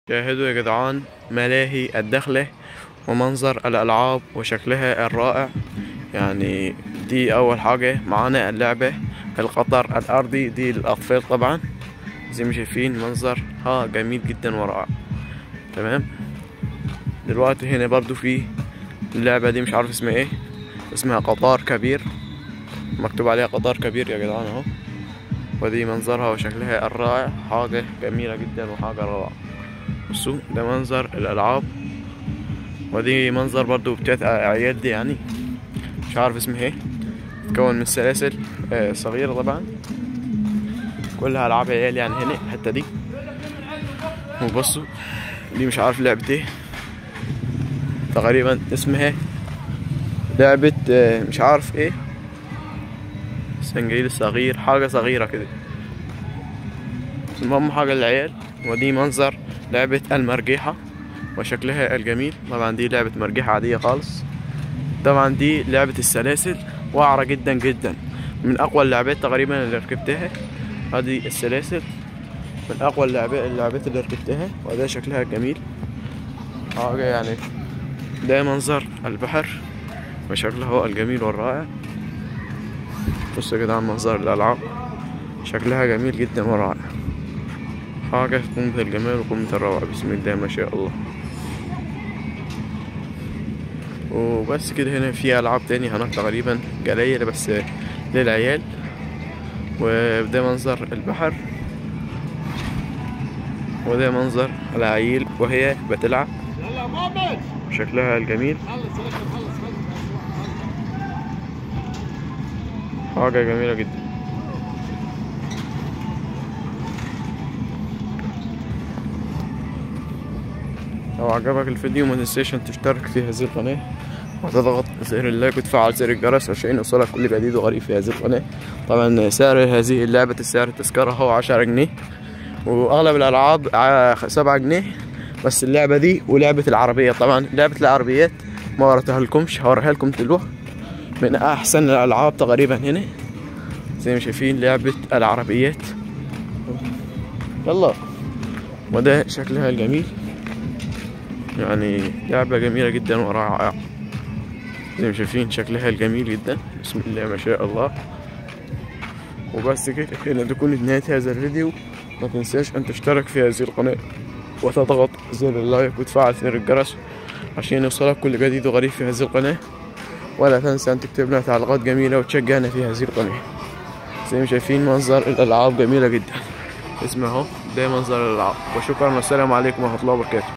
شاهدوا يا جدعان ملاهي الدخلة ومنظر الألعاب وشكلها الرائع يعني دي أول حاجة معانا اللعبة القطر الأرضي دي للأطفال طبعا زي ما شايفين منظرها جميل جدا ورائع تمام دلوقتي هنا برضو في اللعبة دي مش عارف اسمها ايه اسمها قطار كبير مكتوب عليها قطار كبير يا جدعان اهو ودي منظرها وشكلها الرائع حاجة جميلة جدا وحاجة روعة بصوا ده منظر الألعاب ودي منظر برضو بتاعت عيال دي يعني مش عارف اسمها ايه تكون من سلاسل آه، صغيرة طبعا كلها ألعاب عيال يعني هنا الحتة دي وبصوا دي مش عارف لعبة ايه تقريبا اسمها لعبة آه، مش عارف ايه سنجيل صغير حاجة صغيرة كده المهم حاجة للعيال ودي منظر لعبة المرجيحة وشكلها الجميل طبعا دي لعبة مرجيحة عادية خالص طبعا دي لعبة السلاسل واعرة جدا جدا من أقوى اللعبات تقريبا اللي ركبتها هذه السلاسل من أقوى اللعبات اللعبات اللي ركبتها وده شكلها جميل حاجة يعني ده منظر البحر وشكله الجميل والرائع بصوا يا جدعان منظر الألعاب شكلها جميل جدا ورائع حاجة في قمة الجمال وقمة الروعة بسم الله ما شاء الله وبس كده هنا في ألعاب تاني هناك تقريبا قليلة بس للعيال وده منظر البحر وده منظر العيل وهي بتلعب يلا مؤمن شكلها الجميل خلص خلص خلص حاجة جميلة جدا لو عجبك الفيديو ما تنساش ان تشترك في هذه القناة وتضغط زر اللايك وتفعل زر الجرس عشان يوصلك كل جديد وغريب في هذه القناة طبعا سعر هذه اللعبة السعر التذكرة هو عشرة جنيه واغلب الالعاب ع- سبعة جنيه بس اللعبة دي ولعبة العربية طبعا لعبة العربيات ما وريتها لكمش هوريها لكم دلوقتي من احسن الالعاب تقريبا هنا زي ما شايفين لعبة العربيات يلا وده شكلها الجميل يعني لعبة جميلة جدا ورائعة زي ما شايفين شكلها الجميل جدا بسم الله ما شاء الله وبس كده كده تكون نهاية هذا الفيديو ما تنساش ان تشترك في هذه القناة وتضغط زر اللايك وتفعل زر الجرس عشان يوصلك كل جديد وغريب في هذه القناة ولا تنسى ان تكتب لنا تعليقات جميلة وتشجعنا في هذه القناة زي ما شايفين منظر الالعاب جميلة جدا اسمه اهو ده منظر الالعاب وشكرا والسلام عليكم ورحمة الله وبركاته